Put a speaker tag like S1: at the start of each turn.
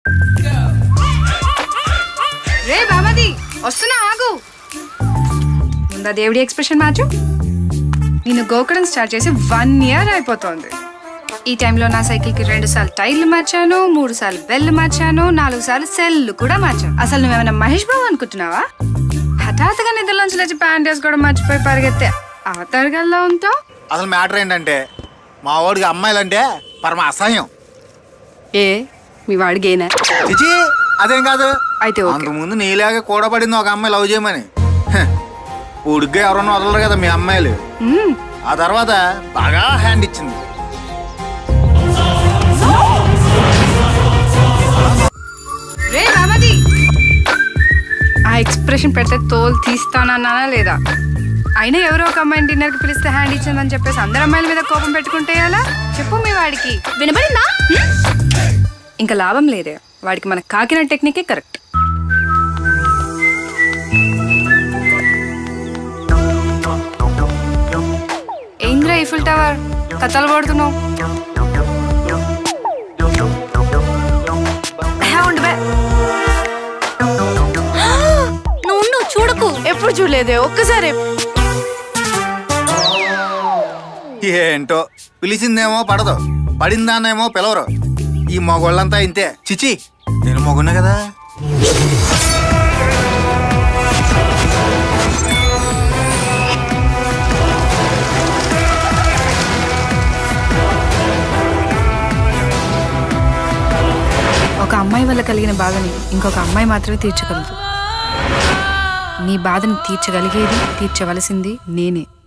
S1: రే బామది వస్తున్నా ఆగు ముందా దేవుడి ఎక్స్ప్రెషన్ మ్యాచ్ నేను గోకడం స్టార్ట్ చేసి వన్ ఇయర్ అయిపోతుంది ఈ టైంలో నా సైకిల్ కి రెండు సార్లు టైర్లు మార్చాను మూడు సార్లు బెల్ మార్చాను నాలుగు సార్లు సెల్ కూడా మార్చాను అసలు నువ్వేమైనా మహేష్ బాబు అనుకుంటున్నావా హఠాత్తుగా నిద్రలోంచి లేచి ప్యాంట్ వేసుకోవడం మర్చిపోయి పరిగెత్తే అవతరగల్లా ఉంటావు
S2: అసలు మ్యాటర్ ఏంటంటే మా వాడికి అమ్మాయిలంటే పరమ అసహ్యం
S1: ఏ మీ వాడి గేనా
S2: చిచి అదేం కాదు
S1: అయితే ఓకే.
S2: అంతకుముందు నీలాగే కూడబడింది ఒక అమ్మాయి లవ్ చేయమని హ, ఉడిగ్గా ఎవరన్నా వదలరు కదా మీ అమ్మాయిలు
S1: మ్మ్.
S2: ఆ తర్వాత బాగా హ్యాండ్ ఇచ్చింది
S1: రే బామది ఆ ఎక్స్ప్రెషన్ పెడితే తోలు తీస్తానన్నానా లేదా అయినా ఎవరో ఒక అమ్మాయిని డిన్నర్ కి పిలిస్తే హ్యాండ్ ఇచ్చిందని చెప్పేసి అందరు అమ్మాయిల మీద కోపం పెట్టుకుంటే ఎలా చెప్పు మీ వాడికి వినబడిందా ఇంకా లాభం లేదే వాడికి మన కాకిన టెక్నికే కరెక్ట్ ఏంద్రా ఈఫిల్ టవర్ కథలు పడుతున్నావు హే, ఉండు బే.
S3: నువ్వు ఉండు, చూడకు
S4: ఎప్పుడు చూడలేదే ఒక్కసారి
S2: ఏంటో పిలిచిందేమో పడదు పడిందానేమో పిలవరు ఈ మగోళ్ళంతా ఇంతే చిచి నేను మగున్నా కదా
S1: ఒక అమ్మాయి వల్ల కలిగిన బాధని ఇంకొక అమ్మాయి మాత్రమే తీర్చగలదు నీ బాధని తీర్చగలిగేది తీర్చవలసింది నేనే